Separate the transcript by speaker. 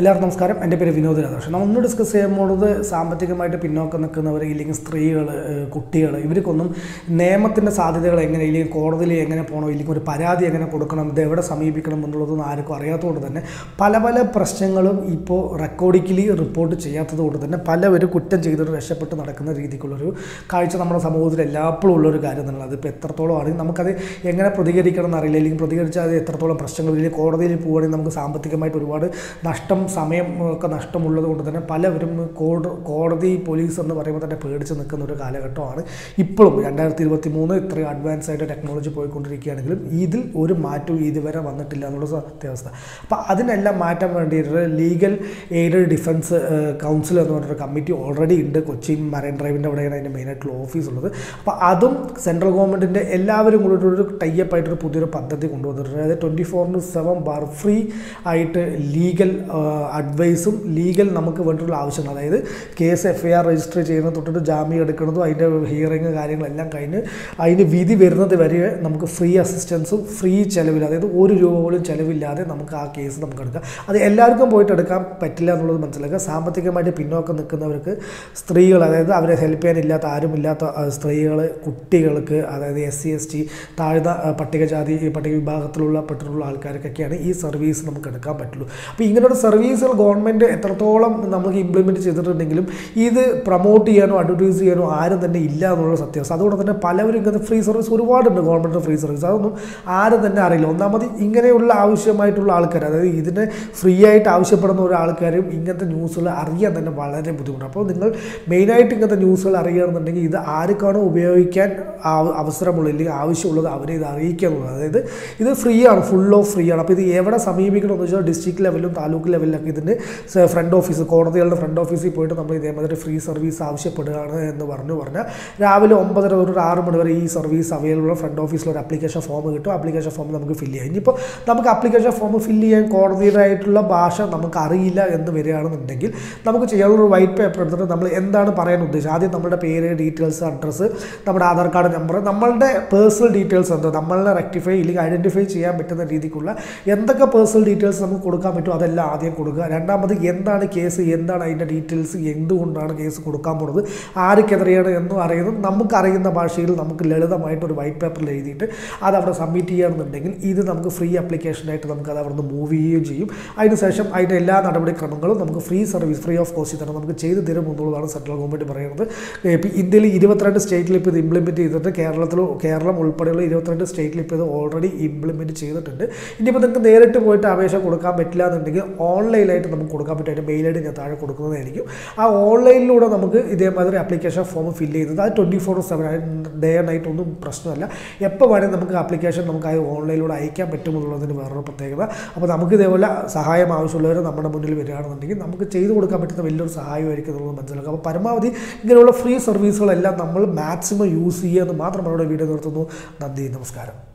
Speaker 1: എല്ലാവർക്കും നമസ്കാരം എൻ്റെ പേര് വിനോദ് രാധാകൃഷ്ണൻ നമ്മൾ ഇന്ന് ഡിസ്കസ് ചെയ്യാൻ പോകുന്നത് സാമ്പത്തികമായിട്ട് പിന്നോക്കം നിൽക്കുന്നവർ ഇല്ലെങ്കിൽ സ്ത്രീകൾ കുട്ടികൾ ഇവർക്കൊന്നും നിയമത്തിൻ്റെ സാധ്യതകൾ എങ്ങനെ ഇല്ലെങ്കിൽ കോടതിയിൽ എങ്ങനെ പോകണം ഇല്ലെങ്കിൽ ഒരു പരാതി എങ്ങനെ കൊടുക്കണം ഇത് എവിടെ സമീപിക്കണം എന്നുള്ളതൊന്നും ആർക്കും അറിയാത്തതുകൊണ്ട് തന്നെ പല പല പ്രശ്നങ്ങളും ഇപ്പോൾ റെക്കോർഡിക്കലി റിപ്പോർട്ട് ചെയ്യാത്തത് കൊണ്ട് തന്നെ പലവരും കുറ്റം ചെയ്തിട്ട് രക്ഷപ്പെട്ട് നടക്കുന്ന രീതിക്കുള്ളൊരു കാഴ്ച നമ്മുടെ സമൂഹത്തിൽ എല്ലാപ്പോഴും ഉള്ളൊരു കാര്യം തന്നെയാണ് അതിപ്പോൾ എത്രത്തോളം ആണെങ്കിൽ നമുക്കത് എങ്ങനെ പ്രതികരിക്കണം എന്നറിയില്ല അല്ലെങ്കിൽ പ്രതികരിച്ചാൽ അത് എത്രത്തോളം പ്രശ്നങ്ങൾ ഇല്ലെങ്കിൽ കോടതിയിൽ പോവുകയാണെങ്കിൽ നമുക്ക് സാമ്പത്തികമായിട്ട് ഒരുപാട് നഷ്ടം സമയം ഒക്കെ നഷ്ടമുള്ളത് കൊണ്ട് തന്നെ പലവരും കോട കോടതി പോലീസ് എന്ന് പറയുമ്പോൾ തന്നെ പേടിച്ച് നിൽക്കുന്ന ഒരു കാലഘട്ടമാണ് ഇപ്പോഴും രണ്ടായിരത്തി ഇരുപത്തി മൂന്ന് ഇത്രയും അഡ്വാൻസ് ആയിട്ട് ടെക്നോളജി പോയിക്കൊണ്ടിരിക്കുകയാണെങ്കിലും ഇതിൽ ഒരു മാറ്റവും ഇതുവരെ വന്നിട്ടില്ല എന്നുള്ള സത്യാവസ്ഥ അപ്പോൾ അതിനെല്ലാം മാറ്റാൻ വേണ്ടിയിട്ട് ലീഗൽ എയ്ഡഡ് ഡിഫൻസ് കൗൺസിൽ എന്ന് പറഞ്ഞൊരു കമ്മിറ്റി ഓൾറെഡി ഉണ്ട് കൊച്ചി മറൈൻ ഡ്രൈവിൻ്റെ അവിടെയാണ് അതിൻ്റെ മെയിനായിട്ടുള്ള ഓഫീസ് ഉള്ളത് അപ്പോൾ അതും സെൻട്രൽ ഗവൺമെൻറ്റിൻ്റെ എല്ലാവരും കൂടി ഒരു ടൈപ്പ് ആയിട്ടൊരു പുതിയൊരു പദ്ധതി കൊണ്ടുവന്നിട്ടുണ്ട് അതായത് ട്വൻറ്റി ഫോറിന് സെവൻ ബാർ ഫ്രീ ആയിട്ട് ലീഗൽ അഡ്വൈസും ലീഗൽ നമുക്ക് വേണ്ടിയിട്ടുള്ള ആവശ്യങ്ങൾ അതായത് case F I R register ചെയ്യുന്നത് തൊട്ടിട്ട് ജാമ്യം എടുക്കുന്നതും അതിൻ്റെ ഹിയറിങ് കാര്യങ്ങളെല്ലാം കഴിഞ്ഞ് അതിന് വിധി വരുന്നത് വരെ നമുക്ക് ഫ്രീ അസിസ്റ്റൻസും ഫ്രീ ചിലവില്ല അതായത് ഒരു രൂപ പോലും ചിലവില്ലാതെ നമുക്ക് ആ കേസ് നമുക്ക് എടുക്കാം അത് എല്ലാവർക്കും പോയിട്ട് എടുക്കാൻ പറ്റില്ല എന്നുള്ളത് മനസ്സിലാക്കുക സാമ്പത്തികമായിട്ട് പിന്നോക്കം നിൽക്കുന്നവർക്ക് സ്ത്രീകൾ അതായത് അവരെ ഹെൽപ്പ് ചെയ്യാനില്ലാത്ത ആരുമില്ലാത്ത സ്ത്രീകൾ കുട്ടികൾക്ക് അതായത് എസ് സി എസ് ടി താഴ്ന്ന പട്ടികജാതി പട്ടിക വിഭാഗത്തിലുള്ള പെട്ടിട്ടുള്ള ആൾക്കാർക്കൊക്കെയാണ് ഈ സർവീസ് നമുക്ക് എടുക്കാൻ പറ്റുള്ളൂ അപ്പോൾ ഇങ്ങനെയുള്ള സർവീസുകൾ ഗവൺമെൻറ് എത്രത്തോളം നമുക്ക് ഇംപ്ലിമെൻറ്റ് ചെയ്തിട്ടുണ്ടെങ്കിലും ഇത് പ്രൊമോട്ട് ചെയ്യാനോ അഡ്വർടൈസ് ചെയ്യാനോ ആരും തന്നെ ഇല്ല എന്നുള്ള സത്യാവസ്ഥ അതുകൊണ്ട് തന്നെ പലവരും ഇങ്ങനത്തെ ഫ്രീ സർവീസ് ഒരുപാടുണ്ട് ഗവൺമെൻറ് ഫ്രീ സർവീസ് അതൊന്നും ആരും തന്നെ അറിയില്ല ഒന്നാമത് ഇങ്ങനെയുള്ള ആവശ്യമായിട്ടുള്ള ആൾക്കാർ അതായത് ഇതിനെ ഫ്രീ ആയിട്ട് ആവശ്യപ്പെടുന്ന ഒരു ആൾക്കാരും ഇങ്ങനത്തെ ന്യൂസുകൾ അറിയാൻ തന്നെ വളരെ ബുദ്ധിമുട്ടാണ് അപ്പോൾ നിങ്ങൾ മെയിനായിട്ട് ഇങ്ങനത്തെ ന്യൂസുകൾ അറിയുകയാണെന്നുണ്ടെങ്കിൽ ഇത് ആർക്കാണോ ഉപയോഗിക്കാൻ അവസരമുള്ളത് അല്ലെങ്കിൽ ആവശ്യമുള്ളത് അവരെ ഇത് അറിയിക്കുക എന്നുള്ളത് അതായത് ഇത് ഫ്രീ ആണ് ഫുൾ ഓഫ് ഫ്രീ ആണ് അപ്പോൾ ഇത് എവിടെ സമീപിക്കണമെന്ന് വെച്ചാൽ ഡിസ്ട്രിക്ട് ലെവലിലും താലൂക്ക് ലെവലിലൊക്കെ ഇതിൻ്റെ ഫ്രണ്ട് ഓഫീസ് കോടതികളുടെ ഫ്രണ്ട് ഓഫീസിൽ പോയിട്ട് നമ്മൾ ഇതേമാതിരി ഫ്രീ സർവീസ് ആവശ്യപ്പെടുകയാണ് എന്ന് പറഞ്ഞു പറഞ്ഞാൽ രാവിലെ ഒമ്പതര ഒരു ആറ് മണി വരെ ഈ സർവീസ് അവൈലബിൾ ഫ്രണ്ട് ഓഫീസിൽ ഒരു ആപ്ലിക്കേഷൻ ഫോം കിട്ടും ആപ്ലിക്കേഷൻ ഫോം നമുക്ക് ഫില്ല് ചെയ്യാം ഇനിയിപ്പോൾ നമുക്ക് ആപ്ലിക്കേഷൻ ഫോം ഫില്ല് ചെയ്യാൻ കോടതിയുടേതായിട്ടുള്ള ഭാഷ നമുക്ക് അറിയില്ല എന്ന് വരികയാണെന്നുണ്ടെങ്കിൽ നമുക്ക് ചെയ്യാനുള്ള ഒരു വൈറ്റ് പേപ്പർ എടുത്തിട്ട് നമ്മൾ എന്താണ് പറയാൻ ഉദ്ദേശിച്ചത് ആദ്യം നമ്മുടെ പേര് ഡീറ്റെയിൽസ് അഡ്രസ്സ് നമ്മുടെ ആധാർ കാർഡ് നമ്പർ നമ്മളുടെ പേഴ്സണൽ ഡീറ്റെയിൽസ് എന്തോ നമ്മളെ റെക്ടിഫൈ ഇല്ലെങ്കിൽ ഐഡൻറ്റിഫൈ ചെയ്യാൻ പറ്റുന്ന രീതിക്കുള്ള എന്തൊക്കെ പേഴ്സണൽ ഡീറ്റെയിൽസ് നമുക്ക് കൊടുക്കാൻ പറ്റുമോ അതെല്ലാം ആദ്യം കൊടുക്കുക രണ്ടാമത് എന്താണ് കേസ് എന്താണ് അതിൻ്റെ ഡീറ്റെയിൽസ് എന്തുകൊണ്ടാണ് കേസ് കൊടുക്കാൻ പോകുന്നത് ആർക്കെതിരെയാണ് എന്നും അറിയുന്നത് നമുക്കറിയുന്ന ഭാഷയിൽ നമുക്ക് ലളിതമായിട്ട് ഒരു വൈറ്റ് പേപ്പറിൽ എഴുതിയിട്ട് അത് അവിടെ സബ്മിറ്റ് ചെയ്യുകയാണെന്നുണ്ടെങ്കിൽ ഇത് നമുക്ക് ഫ്രീ ആപ്ലിക്കേഷനായിട്ട് നമുക്ക് അത് അവിടെ നിന്ന് മൂവ് ചെയ്യുകയും ചെയ്യും അതിനുശേഷം അതിൻ്റെ എല്ലാ നടപടിക്രമങ്ങളും നമുക്ക് free service free of cost തന്നെ നമുക്ക് ചെയ്തു തരും എന്നുള്ളതാണ് സെൻട്രൽ ഗവൺമെൻറ് പറയുന്നത് ഇപ്പോൾ ഇന്ത്യയിൽ ഇരുപത്തിരണ്ട് സ്റ്റേറ്റിൽ ഇപ്പോൾ ഇത് ഇംപ്ലിമെൻറ്റ് ചെയ്തിട്ട് കേരളത്തിൽ കേരളം ഉൾപ്പെടെയുള്ള ഇരുപത്തിരണ്ട് സ്റ്റേറ്റിൽ ഇപ്പോൾ ഇത് ഓൾറെഡി ഇംപ്ലിമെൻറ്റ് ചെയ്തിട്ടുണ്ട് ഇനിയിപ്പോൾ നിങ്ങൾക്ക് നേരിട്ട് പോയിട്ട് അപേക്ഷ കൊടുക്കാൻ പറ്റില്ല എന്നുണ്ടെങ്കിൽ ഓൺലൈനായിട്ട് നമുക്ക് കൊടുക്കാൻ പറ്റും അതിൻ്റെ മെയിൽ ഐ ഡി ഞാൻ താഴെ കൊടുക്കുന്നതായിരിക്കും ആ ഓൺലൈനിലൂടെ നമുക്ക് ഇതേമാതിരി ആപ്ലിക്കേഷൻ ഫോം ഫില്ല് ചെയ്യുന്നത് അത് twenty four seven day night ഒന്നും പ്രശ്നമല്ല എപ്പോൾ വേണമെങ്കിൽ നമുക്ക് ആപ്ലിക്കേഷൻ നമുക്ക് അത് ഓൺലൈനിലൂടെ അയക്കാൻ പറ്റുമെന്നുള്ളതിന് വേറൊരു പ്രത്യേകത അപ്പോൾ നമുക്ക് ഇതേപോലെ സഹായം ആവശ്യമുള്ളവർ നമ്മുടെ മുന്നിൽ വരികയാണെന്നുണ്ടെങ്കിൽ നമുക്ക് ചെയ്തു കൊടുക്കാൻ പറ്റുന്ന വലിയൊരു സഹായമായിരിക്കും എന്നുള്ളത് മനസ്സിലാക്കുക അപ്പോൾ പരമാവധി ഇങ്ങനെയുള്ള ഫ്രീ സർവീസുകളെല്ലാം നമ്മൾ മാക്സിമം യൂസ് ചെയ്യുക എന്ന് മാത്രം നമ്മുടെ വീഡിയോ നിർത്തുന്നു നന്ദി നമസ്കാരം